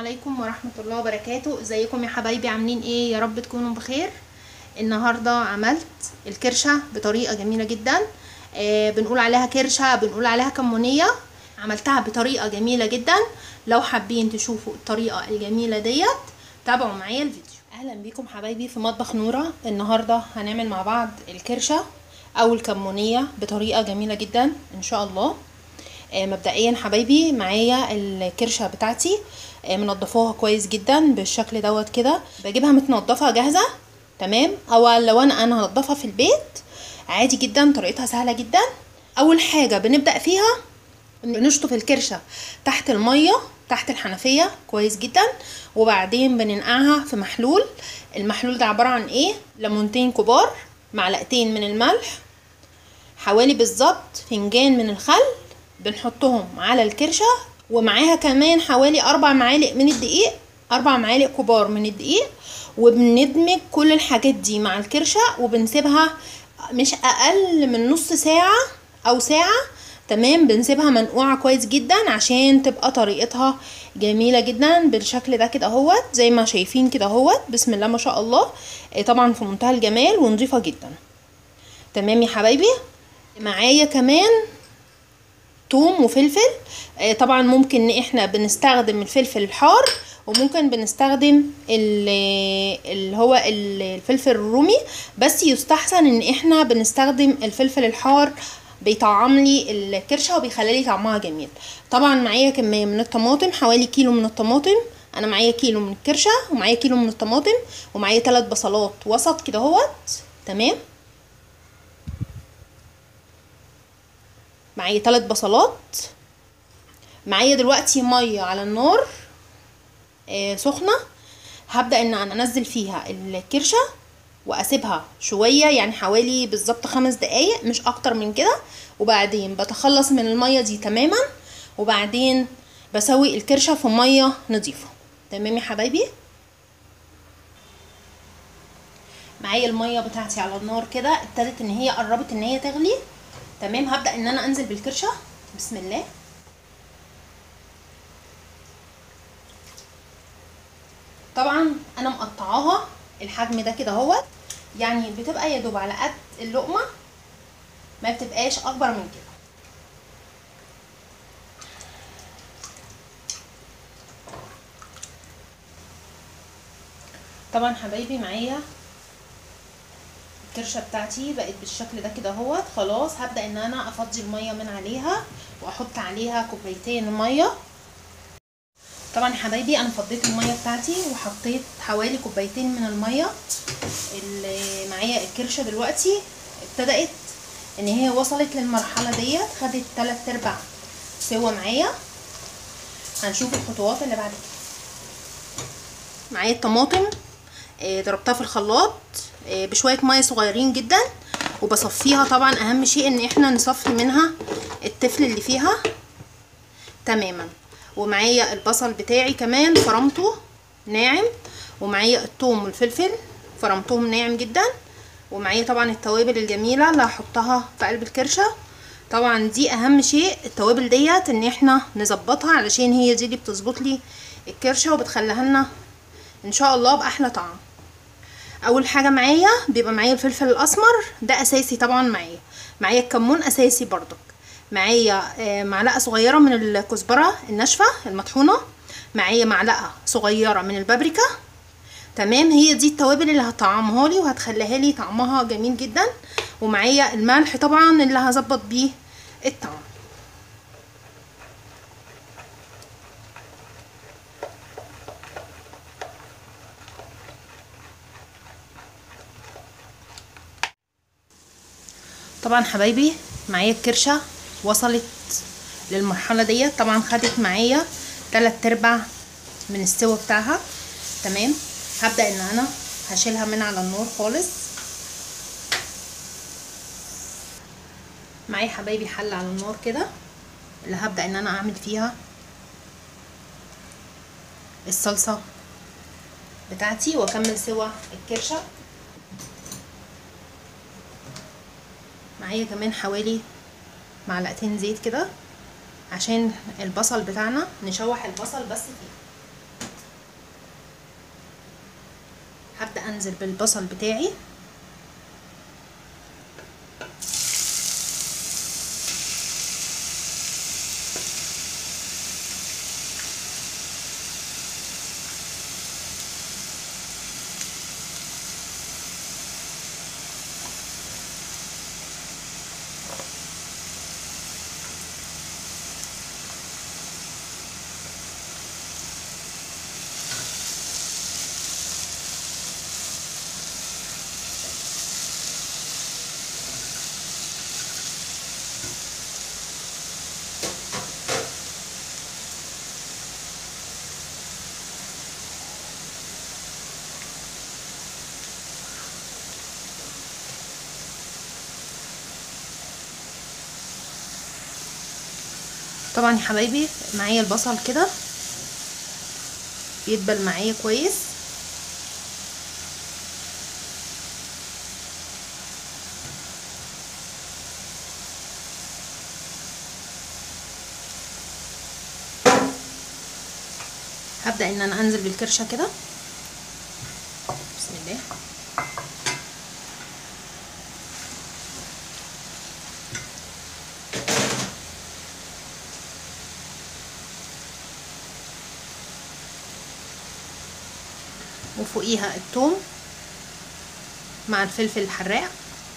عليكم ورحمة الله وبركاته ازيكم يا حبايبي عاملين ايه يا رب تكونوا بخير النهاردة عملت الكرشة بطريقة جميلة جدا آه بنقول عليها كرشة بنقول عليها كمونية عملتها بطريقة جميلة جدا لو حابين تشوفوا الطريقة الجميلة ديت تابعوا معايا الفيديو اهلا بيكم حبايبي في مطبخ نورة النهاردة هنعمل مع بعض الكرشة او الكمونية بطريقة جميلة جدا ان شاء الله آه مبدئيا حبايبي معايا الكرشه بتاعتي آه منضفاها كويس جدا بالشكل دوت كده بجيبها متنضفه جاهزه تمام او لو انا انا هنضفها في البيت عادي جدا طريقتها سهله جدا اول حاجه بنبدا فيها بنشطف الكرشه تحت الميه تحت الحنفيه كويس جدا وبعدين بننقعها في محلول المحلول ده عباره عن ايه ليمونتين كبار معلقتين من الملح حوالي بالظبط فنجان من الخل بنحطهم على الكرشة ومعاها كمان حوالي أربع معالق من الدقيق أربع معالق كبار من الدقيق وبندمج كل الحاجات دي مع الكرشة وبنسيبها مش أقل من نص ساعة أو ساعة تمام بنسيبها منقوعة كويس جدا عشان تبقى طريقتها جميلة جدا بالشكل ده كده اهوت زي ما شايفين كده اهوت بسم الله ما شاء الله طبعا في منتهى الجمال ونظيفة جدا تمام يا حبايبي معايا كمان توم وفلفل آه طبعا ممكن ان احنا بنستخدم الفلفل الحار وممكن بنستخدم اللي هو الفلفل الرومي بس يستحسن ان احنا بنستخدم الفلفل الحار بيطعم لي الكرشه وبيخلي لي طعمها جميل طبعا معايا كميه من الطماطم حوالي كيلو من الطماطم انا معايا كيلو من الكرشه ومعايا كيلو من الطماطم ومعايا ثلاث بصلات وسط كده اهوت تمام معايا ثلاث بصلات معايا دلوقتي ميه على النار آه سخنه هبدا ان انا انزل فيها الكرشه واسيبها شويه يعني حوالي بالظبط خمس دقايق مش اكتر من كده وبعدين بتخلص من الميه دي تماما وبعدين بسوي الكرشه في ميه نظيفه تمام يا حبايبي معايا الميه بتاعتي على النار كده ابتدت ان هي قربت ان هي تغلي تمام هبدا ان انا انزل بالكرشه بسم الله طبعا انا مقطعاها الحجم ده كده اهوت يعني بتبقى يا دوب على قد اللقمه ما بتبقاش اكبر من كده طبعا حبايبي معايا الكرشه بتاعتي بقت بالشكل ده كده اهوت خلاص هبدا ان انا افضي الميه من عليها واحط عليها كوبايتين ميه طبعا يا حبايبي انا فضيت الميه بتاعتي وحطيت حوالي كوبايتين من الميه اللي معايا الكرشه دلوقتي ابتدات ان هي وصلت للمرحله ديت خدت 3 ارباع سوا معايا هنشوف الخطوات اللي بعد كده معايا الطماطم ضربتها في الخلاط بشويه ميه صغيرين جدا وبصفيها طبعا اهم شيء ان احنا نصفي منها التفل اللي فيها تماما ومعايا البصل بتاعي كمان فرمته ناعم ومعايا الثوم والفلفل فرمتهم ناعم جدا ومعايا طبعا التوابل الجميله اللي هحطها في قلب الكرشه طبعا دي اهم شيء التوابل ديت ان احنا نظبطها علشان هي دي اللي بتظبط لي الكرشه وبتخليها لنا ان شاء الله باحلى طعم اول حاجه معايا بيبقى معايا الفلفل الاسمر ده اساسي طبعا معايا معايا الكمون اساسي برضك معايا معلقه صغيره من الكزبره الناشفه المطحونه معايا معلقه صغيره من البابريكا تمام هي دي التوابل اللي هطعمها لي وهتخليها لي طعمها جميل جدا ومعايا الملح طبعا اللي هظبط بيه الطعم طبعا حبايبي معايا الكرشه وصلت للمرحله ديت طبعا خدت معايا تلات ارباع من السوا بتاعها تمام هبدا ان انا هشيلها من على النار خالص معايا حبايبي حل على النار كده اللي هبدا ان انا اعمل فيها الصلصه بتاعتي واكمل سوا الكرشه معايا كمان حوالي معلقتين زيت كده عشان البصل بتاعنا نشوح البصل بس فيه انزل بالبصل بتاعي طبعا يا حبايبي معايا البصل كده يدبل معايا كويس هبدأ ان انا انزل بالكرشة كده بسم الله وفوقيها الثوم مع الفلفل الحراق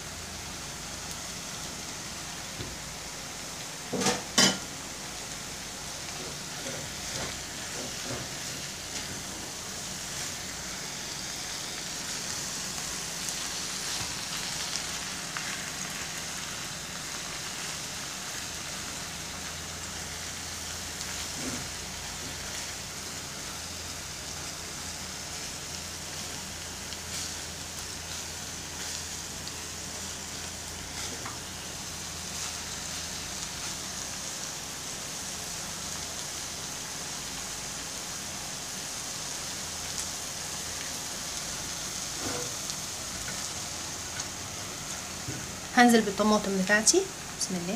هنزل بالطماطم بتاعتي بسم الله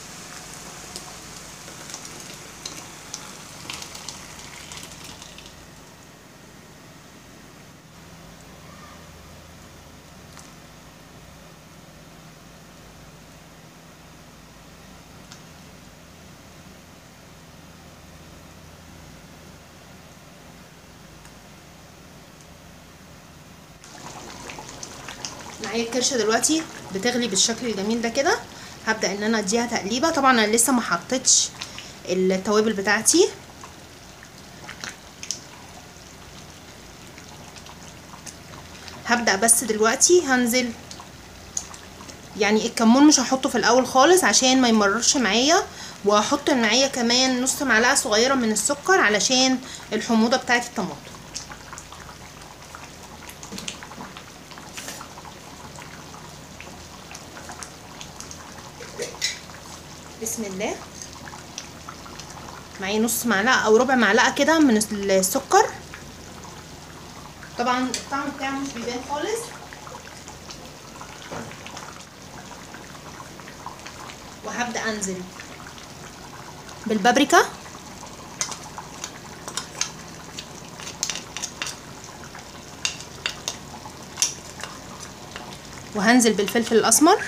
معايا الكرشه دلوقتي بتغلي بالشكل الجميل ده كده هبدا ان انا اديها تقليبه طبعا انا لسه ما حطيتش التوابل بتاعتي هبدا بس دلوقتي هنزل يعني الكمون مش هحطه في الاول خالص عشان ما يمررش معايا وهحط معايا كمان نص معلقه صغيره من السكر علشان الحموضه بتاعه الطماطم بسم الله معايا نص معلقه او ربع معلقه كده من السكر طبعا الطعم بتاعه مش بيبان خالص وهبدا انزل بالبابريكا وهنزل بالفلفل الاسمر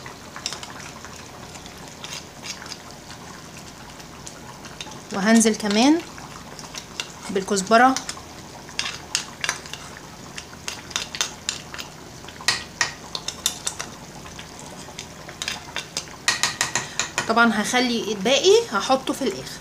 وهنزل كمان بالكزبرة طبعا هخلي الباقي هحطه في الاخر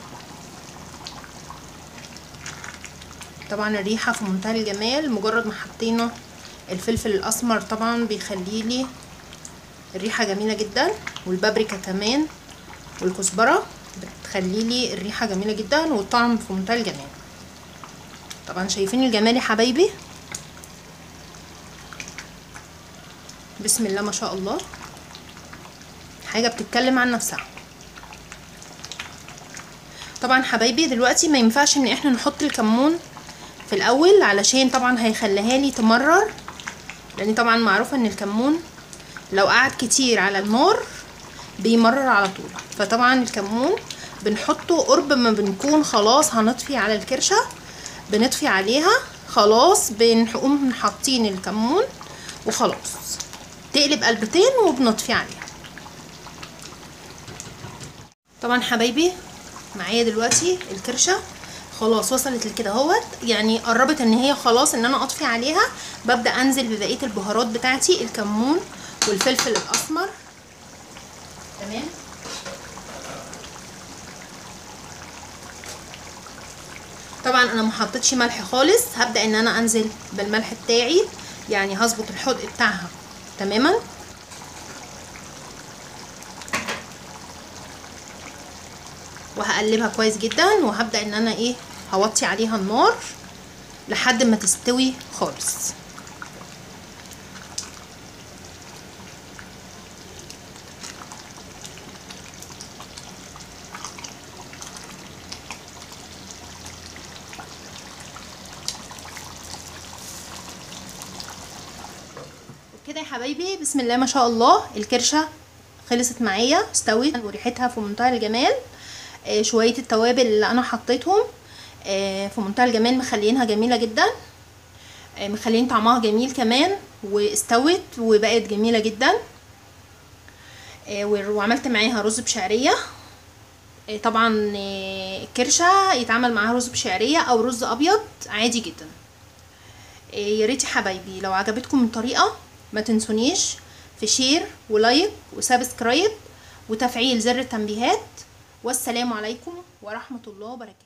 طبعا الريحة في منتهى الجمال مجرد ما حطينا الفلفل الاسمر طبعا بيخلي لي الريحة جميلة جدا والبابريكا كمان والكزبرة بتخلي لي الريحه جميله جدا والطعم في منتهى الجمال طبعا شايفين الجمال يا حبايبي بسم الله ما شاء الله حاجه بتتكلم عن نفسها طبعا حبايبي دلوقتي ما ينفعش ان احنا نحط الكمون في الاول علشان طبعا هيخليها لي تمرر لان طبعا معروفه ان الكمون لو قعد كتير على النار بيمرر على طول فطبعا الكمون بنحطه قرب ما بنكون خلاص هنطفي على الكرشه بنطفي عليها خلاص بنقوم حاطين الكمون وخلاص تقلب قلبتين وبنطفي عليها طبعا حبايبي معايا دلوقتي الكرشه خلاص وصلت لكده اهوت يعني قربت ان هي خلاص ان انا اطفي عليها ببدا انزل ببقيه البهارات بتاعتي الكمون والفلفل الاسمر تمام طبعا انا ما حطيتش ملح خالص هبدا ان انا انزل بالملح بتاعي يعني هظبط الحدق بتاعها تماما وهقلبها كويس جدا وهبدا ان انا ايه هوطي عليها النار لحد ما تستوي خالص كده يا حبايبي بسم الله ما شاء الله الكرشه خلصت معايا استوت وريحتها في منتهى الجمال آه شويه التوابل اللي انا حطيتهم آه في منتهى الجمال مخلينها جميله جدا آه مخلين طعمها جميل كمان واستوت وبقت جميله جدا وعملت معاها رز بشعريه طبعا الكرشه يتعمل معاها رز بشعريه او رز ابيض عادي جدا يا ريت يا حبايبي لو عجبتكم الطريقه ما تنسونيش في شير ولايك وسبسكرايب وتفعيل زر التنبيهات والسلام عليكم ورحمة الله وبركاته